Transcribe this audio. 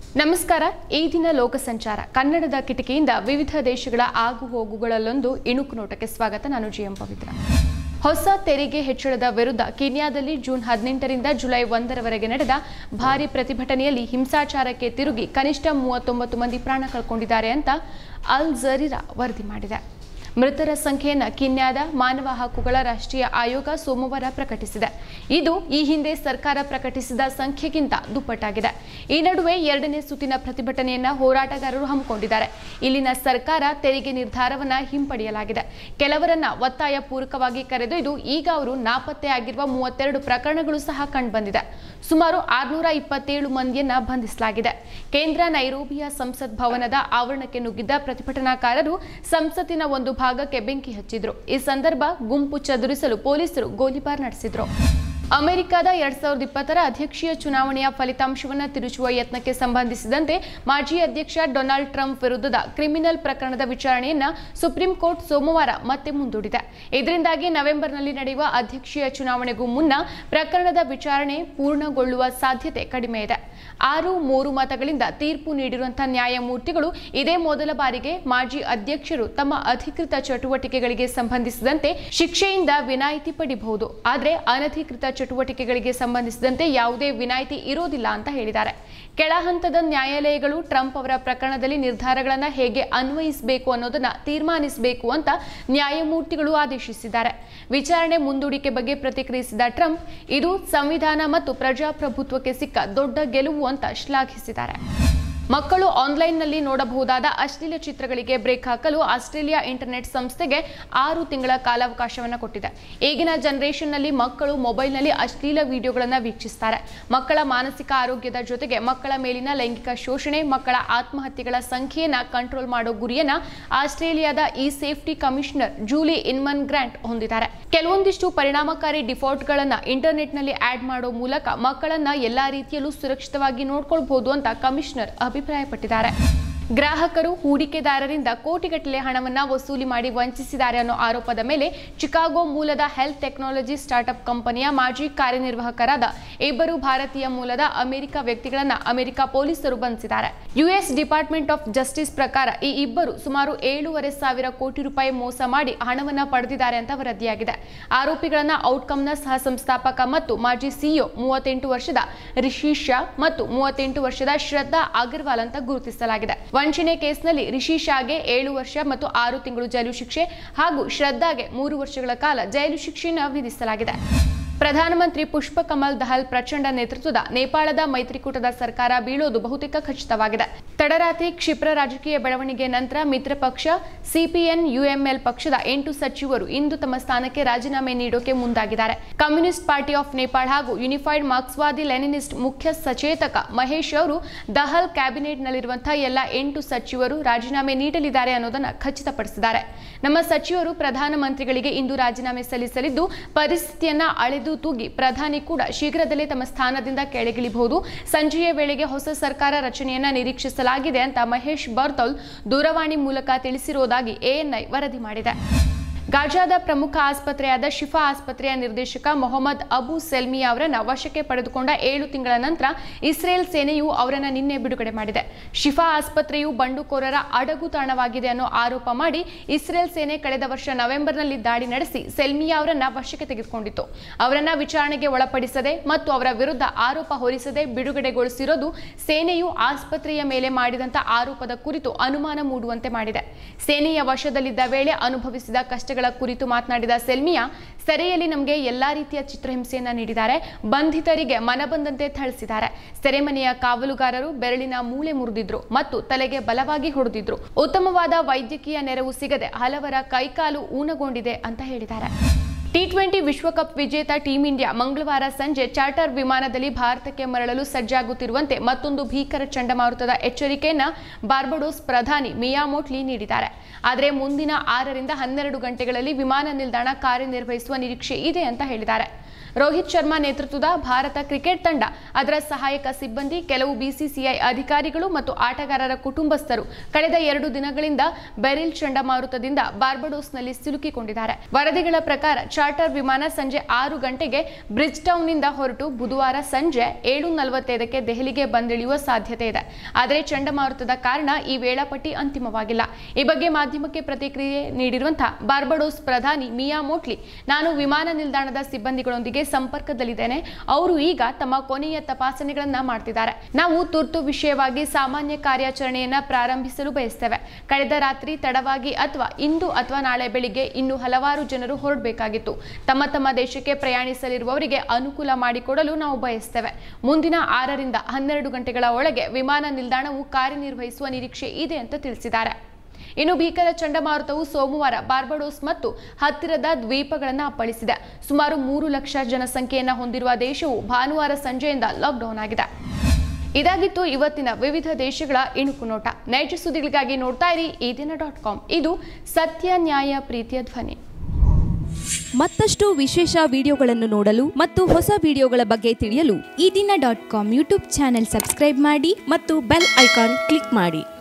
ನಮಸ್ಕಾರ ಈ ದಿನ ಲೋಕ ಸಂಚಾರ ಕನ್ನಡದ ಕಿಟಕಿಯಿಂದ ವಿವಿಧ ದೇಶಗಳ ಆಗು ಹೋಗುಗಳಲ್ಲೊಂದು ಇಣುಕು ನೋಟಕ್ಕೆ ಸ್ವಾಗತ ನಾನು ಜಿ ಎಂ ಪವಿತ್ರ ಹೊಸ ತೆರಿಗೆ ಹೆಚ್ಚಳದ ವಿರುದ್ಧ ಕೀನ್ಯಾದಲ್ಲಿ ಜೂನ್ ಹದಿನೆಂಟರಿಂದ ಜುಲೈ ಒಂದರವರೆಗೆ ನಡೆದ ಭಾರಿ ಪ್ರತಿಭಟನೆಯಲ್ಲಿ ಹಿಂಸಾಚಾರಕ್ಕೆ ತಿರುಗಿ ಕನಿಷ್ಠ ಮೂವತ್ತೊಂಬತ್ತು ಮಂದಿ ಪ್ರಾಣ ಕಳ್ಕೊಂಡಿದ್ದಾರೆ ಅಂತ ಅಲ್ ಜರೀರಾ ವರದಿ ಮಾಡಿದೆ ಮೃತರ ಸಂಖ್ಯೆಯನ್ನು ಕಿನ್ಯಾದ ಮಾನವ ಹಕ್ಕುಗಳ ರಾಷ್ಟ್ರೀಯ ಆಯೋಗ ಸೋಮವಾರ ಪ್ರಕಟಿಸಿದೆ ಇದು ಈ ಹಿಂದೆ ಸರ್ಕಾರ ಪ್ರಕಟಿಸಿದ ಸಂಖ್ಯೆಗಿಂತ ದುಪ್ಪಟ್ಟಾಗಿದೆ ಈ ನಡುವೆ ಎರಡನೇ ಸುತ್ತಿನ ಪ್ರತಿಭಟನೆಯನ್ನ ಹೋರಾಟಗಾರರು ಹಮ್ಮಿಕೊಂಡಿದ್ದಾರೆ ಇಲ್ಲಿನ ಸರ್ಕಾರ ತೆರಿಗೆ ನಿರ್ಧಾರವನ್ನ ಹಿಂಪಡೆಯಲಾಗಿದೆ ಕೆಲವರನ್ನ ಒತ್ತಾಯ ಪೂರ್ವಕವಾಗಿ ಕರೆದೊಯ್ದು ಈಗ ಅವರು ನಾಪತ್ತೆ ಆಗಿರುವ ಮೂವತ್ತೆರಡು ಪ್ರಕರಣಗಳು ಸಹ ಕಂಡುಬಂದಿದೆ ಸುಮಾರು ಆರ್ನೂರ ಇಪ್ಪತ್ತೇಳು ಮಂದಿಯನ್ನ ಬಂಧಿಸಲಾಗಿದೆ ಕೇಂದ್ರ ನೈರೋಬಿಯ ಸಂಸತ್ ಭವನದ ಆವರಣಕ್ಕೆ ನುಗ್ಗಿದ್ದ ಪ್ರತಿಭಟನಾಕಾರರು ಸಂಸತ್ತಿನ ಒಂದು ಭಾಗಕ್ಕೆ ಬೆಂಕಿ ಹಚ್ಚಿದ್ರು ಈ ಸಂದರ್ಭ ಗುಂಪು ಚದುರಿಸಲು ಪೊಲೀಸರು ಗೋಲಿಬಾರ್ ನಡೆಸಿದ್ರು ಅಮೆರಿಕದ ಎರಡ್ ಸಾವಿರದ ಇಪ್ಪತ್ತರ ಅಧ್ಯಕ್ಷೀಯ ಚುನಾವಣೆಯ ಫಲಿತಾಂಶವನ್ನು ತಿರುಚುವ ಯತ್ನಕ್ಕೆ ಸಂಬಂಧಿಸಿದಂತೆ ಮಾಜಿ ಅಧ್ಯಕ್ಷ ಡೊನಾಲ್ಡ್ ಟ್ರಂಪ್ ವಿರುದ್ಧದ ಕ್ರಿಮಿನಲ್ ಪ್ರಕರಣದ ವಿಚಾರಣೆಯನ್ನ ಸುಪ್ರೀಂ ಕೋರ್ಟ್ ಸೋಮವಾರ ಮತ್ತೆ ಮುಂದೂಡಿದೆ ಇದರಿಂದಾಗಿ ನವೆಂಬರ್ನಲ್ಲಿ ನಡೆಯುವ ಅಧ್ಯಕ್ಷೀಯ ಚುನಾವಣೆಗೂ ಮುನ್ನ ಪ್ರಕರಣದ ವಿಚಾರಣೆ ಪೂರ್ಣಗೊಳ್ಳುವ ಸಾಧ್ಯತೆ ಕಡಿಮೆ ಇದೆ ಆರು ಮೂರು ಮತಗಳಿಂದ ತೀರ್ಪು ನೀಡಿರುವಂತಹ ನ್ಯಾಯಮೂರ್ತಿಗಳು ಇದೇ ಮೊದಲ ಬಾರಿಗೆ ಮಾಜಿ ಅಧ್ಯಕ್ಷರು ತಮ್ಮ ಅಧಿಕೃತ ಚಟುವಟಿಕೆಗಳಿಗೆ ಸಂಬಂಧಿಸಿದಂತೆ ಶಿಕ್ಷೆಯಿಂದ ವಿನಾಯಿತಿ ಪಡಿಬಹುದು ಆದರೆ ಅನಧಿಕೃತ ಚಟುವಟಿಕೆಗಳಿಗೆ ಸಂಬಂಧಿಸಿದಂತೆ ಯಾವುದೇ ವಿನಾಯಿತಿ ಇರೋದಿಲ್ಲ ಅಂತ ಹೇಳಿದ್ದಾರೆ ಕೆಳ ಹಂತದ ನ್ಯಾಯಾಲಯಗಳು ಟ್ರಂಪ್ ಅವರ ಪ್ರಕರಣದಲ್ಲಿ ನಿರ್ಧಾರಗಳನ್ನು ಹೇಗೆ ಅನ್ವಯಿಸಬೇಕು ಅನ್ನೋದನ್ನ ತೀರ್ಮಾನಿಸಬೇಕು ಅಂತ ನ್ಯಾಯಮೂರ್ತಿಗಳು ಆದೇಶಿಸಿದ್ದಾರೆ ವಿಚಾರಣೆ ಮುಂದೂಡಿಕೆ ಬಗ್ಗೆ ಪ್ರತಿಕ್ರಿಯಿಸಿದ ಟ್ರಂಪ್ ಇದು ಸಂವಿಧಾನ ಮತ್ತು ಪ್ರಜಾಪ್ರಭುತ್ವಕ್ಕೆ ಸಿಕ್ಕ ದೊಡ್ಡ ಗೆಲುವು ಅಂತ ಶ್ಲಾಘಿಸಿದ್ದಾರೆ ಮಕ್ಕಳು ಆನ್ಲೈನ್ನಲ್ಲಿ ನೋಡಬಹುದಾದ ಅಶ್ಲೀಲ ಚಿತ್ರಗಳಿಗೆ ಬ್ರೇಕ್ ಹಾಕಲು ಆಸ್ಟ್ರೇಲಿಯಾ ಇಂಟರ್ನೆಟ್ ಸಂಸ್ಥೆಗೆ ಆರು ತಿಂಗಳ ಕಾಲಾವಕಾಶವನ್ನು ಕೊಟ್ಟಿದೆ ಈಗಿನ ಜನರೇಷನ್ನಲ್ಲಿ ಮಕ್ಕಳು ಮೊಬೈಲ್ನಲ್ಲಿ ಅಶ್ಲೀಲ ವಿಡಿಯೋಗಳನ್ನು ವೀಕ್ಷಿಸ್ತಾರೆ ಮಕ್ಕಳ ಮಾನಸಿಕ ಆರೋಗ್ಯದ ಜೊತೆಗೆ ಮಕ್ಕಳ ಮೇಲಿನ ಲೈಂಗಿಕ ಶೋಷಣೆ ಮಕ್ಕಳ ಆತ್ಮಹತ್ಯೆಗಳ ಸಂಖ್ಯೆಯನ್ನ ಕಂಟ್ರೋಲ್ ಮಾಡೋ ಗುರಿಯನ್ನ ಆಸ್ಟ್ರೇಲಿಯಾದ ಈ safety commissioner Julie Inman Grant ಹೊಂದಿದ್ದಾರೆ ಕೆಲವೊಂದಿಷ್ಟು ಪರಿಣಾಮಕಾರಿ ಡಿಫಾಲ್ಟ್ಗಳನ್ನ ಇಂಟರ್ನೆಟ್ನಲ್ಲಿ ಆಡ್ ಮಾಡೋ ಮೂಲಕ ಮಕ್ಕಳನ್ನ ಎಲ್ಲಾ ರೀತಿಯಲ್ಲೂ ಸುರಕ್ಷಿತವಾಗಿ ನೋಡ್ಕೊಳ್ಬಹುದು ಅಂತ ಕಮಿಷನರ್ ಅಭಿಪ್ರಾಯಪಟ್ಟಿದ್ದಾರೆ ಗ್ರಾಹಕರು ಹೂಡಿಕೆದಾರರಿಂದ ಕೋಟಿಗಟ್ಟಲೆ ಹಣವನ್ನ ವಸೂಲಿ ಮಾಡಿ ವಂಚಿಸಿದ್ದಾರೆ ಅನ್ನೋ ಆರೋಪದ ಮೇಲೆ ಚಿಕಾಗೋ ಮೂಲದ ಹೆಲ್ತ್ ಟೆಕ್ನಾಲಜಿ ಸ್ಟಾರ್ಟ್ಅಪ್ ಕಂಪನಿಯ ಮಾಜಿ ಕಾರ್ಯನಿರ್ವಾಹಕರಾದ ಇಬ್ಬರು ಭಾರತೀಯ ಮೂಲದ ಅಮೆರಿಕ ವ್ಯಕ್ತಿಗಳನ್ನ ಅಮೆರಿಕ ಪೊಲೀಸರು ಬಂಧಿಸಿದ್ದಾರೆ ಯುಎಸ್ ಡಿಪಾರ್ಟ್ಮೆಂಟ್ ಆಫ್ ಜಸ್ಟಿಸ್ ಪ್ರಕಾರ ಈ ಇಬ್ಬರು ಸುಮಾರು ಏಳೂವರೆ ಸಾವಿರ ಕೋಟಿ ರೂಪಾಯಿ ಮೋಸ ಮಾಡಿ ಹಣವನ್ನ ಪಡೆದಿದ್ದಾರೆ ಅಂತ ವರದಿಯಾಗಿದೆ ಆರೋಪಿಗಳನ್ನ ಔಟ್ಕಮ್ನ ಸಹ ಸಂಸ್ಥಾಪಕ ಮತ್ತು ಮಾಜಿ ಸಿಇಒ ಮೂವತ್ತೆಂಟು ವರ್ಷದ ರಿಶೀಶ್ ಶಾ ಮತ್ತು ಮೂವತ್ತೆಂಟು ವರ್ಷದ ಶ್ರದ್ಧಾ ಅಗರ್ವಾಲ್ ಅಂತ ಗುರುತಿಸಲಾಗಿದೆ ವಂಚನೆ ಕೇಸ್ನಲ್ಲಿ ರಿಷಿ ಶಾಗೆ ಏಳು ವರ್ಷ ಮತ್ತು ಆರು ತಿಂಗಳು ಜೈಲು ಶಿಕ್ಷೆ ಹಾಗೂ ಶ್ರದ್ಧಾಗೆ ಮೂರು ವರ್ಷಗಳ ಕಾಲ ಜೈಲು ಶಿಕ್ಷೆಯನ್ನು ವಿಧಿಸಲಾಗಿದೆ ಪ್ರಧಾನಮಂತ್ರಿ ಪುಷ್ಪ ಕಮಲ್ ದಹಲ್ ಪ್ರಚಂಡ ನೇತೃತ್ವದ ನೇಪಾಳದ ಮೈತ್ರಿಕೂಟದ ಸರ್ಕಾರ ಬೀಳೋದು ಬಹುತೇಕ ಖಚಿತವಾಗಿದೆ ತಡರಾತ್ರಿ ಕ್ಷಿಪ್ರ ರಾಜಕೀಯ ಬೆಳವಣಿಗೆ ನಂತರ ಮಿತ್ರ ಪಕ್ಷ ಸಿಪಿಎನ್ ಯುಎಂಎಲ್ ಪಕ್ಷದ ಎಂಟು ಸಚಿವರು ಇಂದು ತಮ್ಮ ಸ್ಥಾನಕ್ಕೆ ರಾಜೀನಾಮೆ ನೀಡೋಕೆ ಮುಂದಾಗಿದ್ದಾರೆ ಕಮ್ಯುನಿಸ್ಟ್ ಪಾರ್ಟಿ ಆಫ್ ನೇಪಾಳ ಹಾಗೂ ಯುನಿಫೈಡ್ ಮಾರ್ಕ್ಸ್ವಾದಿ ಲೆನಿನಿಸ್ಟ್ ಮುಖ್ಯ ಸಚೇತಕ ಮಹೇಶ್ ಅವರು ದಹಲ್ ಕ್ಯಾಬಿನೆಟ್ನಲ್ಲಿರುವಂತಹ ಎಲ್ಲ ಎಂಟು ಸಚಿವರು ರಾಜೀನಾಮೆ ನೀಡಲಿದ್ದಾರೆ ಅನ್ನೋದನ್ನ ಖಚಿತಪಡಿಸಿದ್ದಾರೆ ನಮ್ಮ ಸಚಿವರು ಪ್ರಧಾನಮಂತ್ರಿಗಳಿಗೆ ಇಂದು ರಾಜೀನಾಮೆ ಸಲ್ಲಿಸಲಿದ್ದು ಪರಿಸ್ಥಿತಿಯನ್ನ ಅಳೆದು ತೂಗಿ ಪ್ರಧಾನಿ ಕೂಡ ಶೀಘ್ರದಲ್ಲೇ ತಮ್ಮ ಸ್ಥಾನದಿಂದ ಕೆಳಗಿಳಿಬಹುದು ಸಂಜೆಯ ವೇಳೆಗೆ ಹೊಸ ಸರ್ಕಾರ ರಚನೆಯನ್ನ ನಿರೀಕ್ಷಿಸಲಾಗಿದೆ ಅಂತ ಮಹೇಶ್ ಬರ್ದೌಲ್ ದೂರವಾಣಿ ಮೂಲಕ ತಿಳಿಸಿರುವುದಾಗಿ ಎಎನ್ಐ ವರದಿ ಮಾಡಿದೆ ಗಾಜಾದ ಪ್ರಮುಖ ಆಸ್ಪತ್ರೆಯಾದ ಶಿಫಾ ಆಸ್ಪತ್ರೆಯ ನಿರ್ದೇಶಕ ಮೊಹಮ್ಮದ್ ಅಬು ಸೆಲ್ಮಿ ಅವರನ್ನ ವಶಕ್ಕೆ ಪಡೆದುಕೊಂಡ ಏಳು ತಿಂಗಳ ನಂತರ ಇಸ್ರೇಲ್ ಸೇನೆಯು ಅವರನ್ನ ನಿನ್ನೆ ಬಿಡುಗಡೆ ಮಾಡಿದೆ ಶಿಫಾ ಆಸ್ಪತ್ರೆಯು ಬಂಡುಕೋರರ ಅಡಗು ತಾಣವಾಗಿದೆ ಅನ್ನೋ ಆರೋಪ ಮಾಡಿ ಇಸ್ರೇಲ್ ಸೇನೆ ಕಳೆದ ವರ್ಷ ನವೆಂಬರ್ನಲ್ಲಿ ದಾಳಿ ನಡೆಸಿ ಸೆಲ್ಮಿಯಾ ಅವರನ್ನ ವಶಕ್ಕೆ ತೆಗೆದುಕೊಂಡಿತ್ತು ಅವರನ್ನ ವಿಚಾರಣೆಗೆ ಒಳಪಡಿಸದೆ ಮತ್ತು ಅವರ ವಿರುದ್ಧ ಆರೋಪ ಹೊರಿಸದೆ ಬಿಡುಗಡೆಗೊಳಿಸಿರೋದು ಸೇನೆಯು ಆಸ್ಪತ್ರೆಯ ಮೇಲೆ ಮಾಡಿದಂತ ಆರೋಪದ ಕುರಿತು ಅನುಮಾನ ಮೂಡುವಂತೆ ಮಾಡಿದೆ ಸೇನೆಯ ವಶದಲ್ಲಿದ್ದ ವೇಳೆ ಅನುಭವಿಸಿದ ಕಷ್ಟಗಳ ಕುರಿತು ಮಾತನಾಡಿದ ಸೆಲ್ಮಿಯಾ ಸೆರೆಯಲ್ಲಿ ನಮಗೆ ಎಲ್ಲಾ ರೀತಿಯ ಚಿತ್ರಹಿಂಸೆಯನ್ನ ನೀಡಿದ್ದಾರೆ ಬಂಧಿತರಿಗೆ ಮನಬಂದಂತೆ ಥಳಿಸಿದ್ದಾರೆ ಸೆರೆಮನೆಯ ಕಾವಲುಗಾರರು ಬೆರಳಿನ ಮೂಳೆ ಮುರಿದಿದ್ರು ಮತ್ತು ತಲೆಗೆ ಬಲವಾಗಿ ಹೊಡೆದಿದ್ರು ಉತ್ತಮವಾದ ವೈದ್ಯಕೀಯ ನೆರವು ಸಿಗದೆ ಹಲವರ ಕೈಕಾಲು ಊನಗೊಂಡಿದೆ ಅಂತ ಹೇಳಿದ್ದಾರೆ ಟಿ ಟ್ವೆಂಟಿ ವಿಶ್ವಕಪ್ ವಿಜೇತ ಟೀಂ ಇಂಡಿಯಾ ಮಂಗಳವಾರ ಸಂಜೆ ಚಾರ್ಟರ್ ವಿಮಾನದಲ್ಲಿ ಭಾರತಕ್ಕೆ ಮರಳಲು ಸಜ್ಜಾಗುತ್ತಿರುವಂತೆ ಮತ್ತೊಂದು ಭೀಕರ ಚಂಡಮಾರುತದ ಎಚ್ಚರಿಕೆಯನ್ನ ಬಾರ್ಬಡೋಸ್ ಪ್ರಧಾನಿ ಮಿಯಾಮೋಟ್ಲಿ ನೀಡಿದ್ದಾರೆ ಆದರೆ ಮುಂದಿನ ಆರರಿಂದ ಹನ್ನೆರಡು ಗಂಟೆಗಳಲ್ಲಿ ವಿಮಾನ ನಿಲ್ದಾಣ ಕಾರ್ಯನಿರ್ವಹಿಸುವ ನಿರೀಕ್ಷೆ ಇದೆ ಅಂತ ಹೇಳಿದ್ದಾರೆ ರೋಹಿತ್ ಶರ್ಮಾ ನೇತೃತ್ವದ ಭಾರತ ಕ್ರಿಕೆಟ್ ತಂಡ ಅದರ ಸಹಾಯಕ ಸಿಬ್ಬಂದಿ ಕೆಲವು ಬಿಸಿಸಿಐ ಅಧಿಕಾರಿಗಳು ಮತ್ತು ಆಟಗಾರರ ಕುಟುಂಬಸ್ಥರು ಕಳೆದ ಎರಡು ದಿನಗಳಿಂದ ಬೆರಿಲ್ ಚಂಡಮಾರುತದಿಂದ ಬಾರ್ಬಡೋಸ್ನಲ್ಲಿ ಸಿಲುಕಿಕೊಂಡಿದ್ದಾರೆ ವರದಿಗಳ ಪ್ರಕಾರ ಚಾರ್ಟರ್ ವಿಮಾನ ಸಂಜೆ ಆರು ಗಂಟೆಗೆ ಬ್ರಿಡ್ಜ್ ಟೌನ್ನಿಂದ ಹೊರಟು ಬುಧವಾರ ಸಂಜೆ ಏಳು ನಲವತ್ತೈದಕ್ಕೆ ದೆಹಲಿಗೆ ಬಂದಿಳಿಯುವ ಸಾಧ್ಯತೆ ಇದೆ ಆದರೆ ಚಂಡಮಾರುತದ ಕಾರಣ ಈ ವೇಳಾಪಟ್ಟಿ ಅಂತಿಮವಾಗಿಲ್ಲ ಈ ಬಗ್ಗೆ ಮಾಧ್ಯಮಕ್ಕೆ ಪ್ರತಿಕ್ರಿಯೆ ನೀಡಿರುವಂತಹ ಬಾರ್ಬಡೋಸ್ ಪ್ರಧಾನಿ ಮಿಯಾ ಮೋಟ್ಲಿ ನಾನು ವಿಮಾನ ನಿಲ್ದಾಣದ ಸಿಬ್ಬಂದಿಗಳೊಂದಿಗೆ ಸಂಪರ್ಕದಲ್ಲಿದ್ದೇನೆ ಅವರು ಈಗ ತಮ್ಮ ಕೊನೆಯ ತಪಾಸಣೆಗಳನ್ನ ಮಾಡ್ತಿದ್ದಾರೆ ನಾವು ತುರ್ತು ವಿಷಯವಾಗಿ ಸಾಮಾನ್ಯ ಕಾರ್ಯಾಚರಣೆಯನ್ನ ಪ್ರಾರಂಭಿಸಲು ಬಯಸ್ತೇವೆ ಕಳೆದ ರಾತ್ರಿ ತಡವಾಗಿ ಅಥವಾ ಇಂದು ಅಥವಾ ನಾಳೆ ಬೆಳಿಗ್ಗೆ ಇನ್ನು ಹಲವಾರು ಜನರು ಹೊರಡಬೇಕಾಗಿತ್ತು ತಮ್ಮ ತಮ್ಮ ದೇಶಕ್ಕೆ ಪ್ರಯಾಣಿಸಲಿರುವವರಿಗೆ ಅನುಕೂಲ ಮಾಡಿಕೊಡಲು ನಾವು ಬಯಸ್ತೇವೆ ಮುಂದಿನ ಆರರಿಂದ ಹನ್ನೆರಡು ಗಂಟೆಗಳ ಒಳಗೆ ವಿಮಾನ ನಿಲ್ದಾಣವು ಕಾರ್ಯನಿರ್ವಹಿಸುವ ನಿರೀಕ್ಷೆ ಇದೆ ಅಂತ ತಿಳಿಸಿದ್ದಾರೆ ಇನ್ನು ಭೀಕರ ಚಂಡಮಾರುತವು ಸೋಮವಾರ ಬಾರ್ಬಡೋಸ್ ಮತ್ತು ಹತ್ತಿರದ ದ್ವೀಪಗಳನ್ನು ಅಪ್ಪಳಿಸಿದೆ ಸುಮಾರು ಮೂರು ಲಕ್ಷ ಜನಸಂಖ್ಯೆಯನ್ನು ಹೊಂದಿರುವ ದೇಶವು ಭಾನುವಾರ ಸಂಜೆಯಿಂದ ಲಾಕ್ಡೌನ್ ಆಗಿದೆ ಇದಾಗಿತ್ತು ಇವತ್ತಿನ ವಿವಿಧ ದೇಶಗಳ ಇಣುಕು ನೋಟ ನೈಜ ಸುದ್ದಿಗಳಿಗಾಗಿ ನೋಡ್ತಾ ಇರಿ ಈ ದಿನ ಡಾಟ್ ಕಾಮ್ ಇದು ಸತ್ಯ ನ್ಯಾಯ ಪ್ರೀತಿಯ ಧ್ವನಿ ಮತ್ತಷ್ಟು ವಿಶೇಷ ವಿಡಿಯೋಗಳನ್ನು ನೋಡಲು ಮತ್ತು ಹೊಸ ವಿಡಿಯೋಗಳ ಬಗ್ಗೆ ತಿಳಿಯಲು Eedina dot com YouTube channel subscribe ಮಾಡಿ ಮತ್ತು ಬೆಲ್ ಐಕಾನ್ ಕ್ಲಿಕ್ ಮಾಡಿ